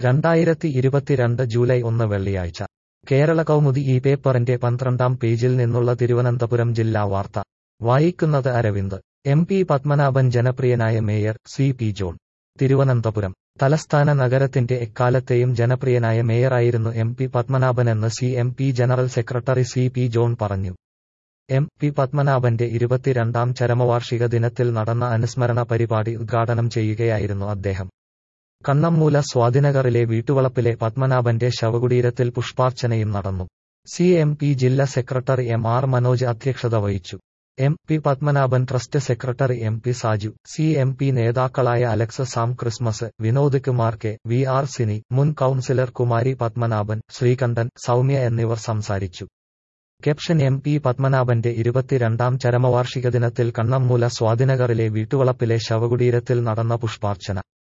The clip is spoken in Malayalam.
രണ്ടായിരത്തി ഇരുപത്തിരണ്ട് ജൂലൈ ഒന്ന് വെള്ളിയാഴ്ച കേരള കൗമുദി ഈ പേപ്പറിന്റെ പന്ത്രണ്ടാം പേജിൽ നിന്നുള്ള തിരുവനന്തപുരം ജില്ലാ വാർത്ത വായിക്കുന്നത് അരവിന്ദ് എം പി പത്മനാഭൻ ജനപ്രിയനായ mayor C P John Thiruvananthapuram തലസ്ഥാന നഗരത്തിന്റെ എക്കാലത്തെയും ജനപ്രിയനായ മേയറായിരുന്നു എം പി പത്മനാഭനെന്ന് C M P general secretary C P John പറഞ്ഞു എം പി പത്മനാഭന്റെ ഇരുപത്തിരണ്ടാം ചരമവാർഷിക ദിനത്തിൽ നടന്ന അനുസ്മരണ പരിപാടി ഉദ്ഘാടനം ചെയ്യുകയായിരുന്നു അദ്ദേഹം കണ്ണമ്മൂല സ്വാതിനഗറിലെ വീട്ടുവളപ്പിലെ പത്മനാഭന്റെ ശവകുടീരത്തിൽ പുഷ്പാർച്ചനയും നടന്നു സി എം പി ജില്ലാ സെക്രട്ടറി എം ആർ മനോജ് അധ്യക്ഷത വഹിച്ചു M P Padmanabhan trust secretary M P Saju C M P നേതാക്കളായ Alex Sam Christmas Vinod Kumar K V R Sini മുൻ കൌൺസിലർ കുമാരി പത്മനാഭൻ ശ്രീകണ്ഠൻ സൗമ്യ എന്നിവർ സംസാരിച്ചു ക്യാപ്ഷൻ എം പി പത്മനാഭന്റെ ഇരുപത്തിരണ്ടാം ചരമവാർഷിക ദിനത്തിൽ കണ്ണമ്മൂല സ്വാതിനഗറിലെ വീട്ടുവളപ്പിലെ ശവകുടീരത്തിൽ നടന്ന പുഷ്പാർച്ചന